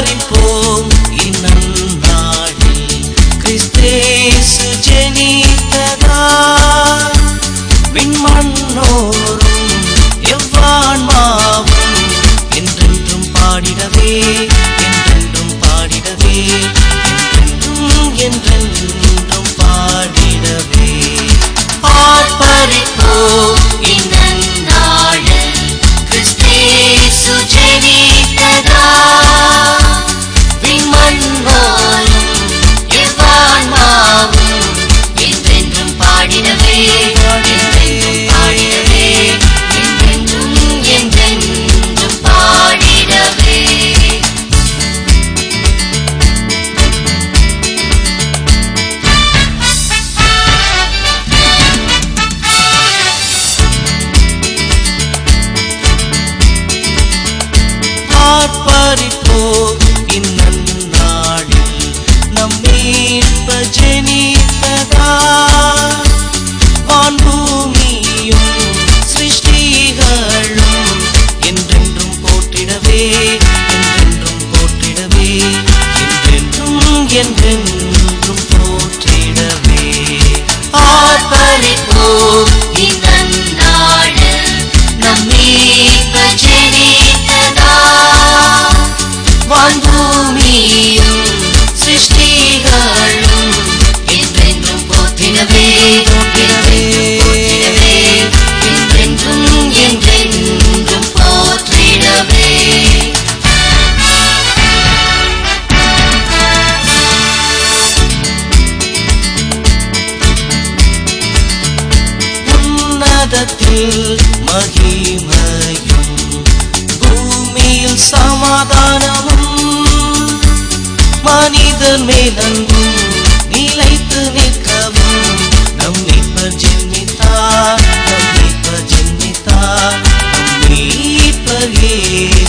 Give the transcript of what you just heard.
ஆர்ப்பரிப்போம் இந்நன்னாளில் கிறிஸ்தேசு ஜெனித்ததா விண்மண்ணோரும் எவ்வான்மாவும் என்றென்றும் பாடிடவே என்றென்றும் பாடிடவே என்றென்றும் என்றென்றும் பாடிடவே ஆர்ப்பரிப்போம் இந்நன்னாளில் கிறிஸ்தேசு ஜெனித்ததா விண்மண்ணோரும் எவ்வான்மாவும் என்றென்றும் பாடிடவே என்றென்றும் பாடிடவே என்றென்றும் என்றென்றும் பாடிடவே ஆர்ப்பரிப்போம் இந்நன்னாளில் நம் மீட்பர் ஜெனித்ததா வான்பூமியும் சிருஷ்டிகளும் என்றென்றும் போற்றிடவே என்றென்றும் போற்றிடவே என்றென்றும் என்றென்றும் போற்றிடவே ஆர்ப்பரிப்போம் இந்நன்னாளில் நம் மீட்பர் ஜெனித்ததா வான்பூமியும் சிருஷ்டிகளும் என்றென்றும் போற்றிடவே போற்றிடவே போற்றிடவே என்றென்றும் என்றென்றும் போற்றிடவே உன்னதத்தில் மகிமையும் பூமியில் சமாதானமும் மனிதர் மேல் அன்பும் நிலைத்து நிற்கவும் நம் மீட்பர் ஜென்மித்தார் நம் மீட்பர் ஜென்மித்தார் நம் மீட்பர்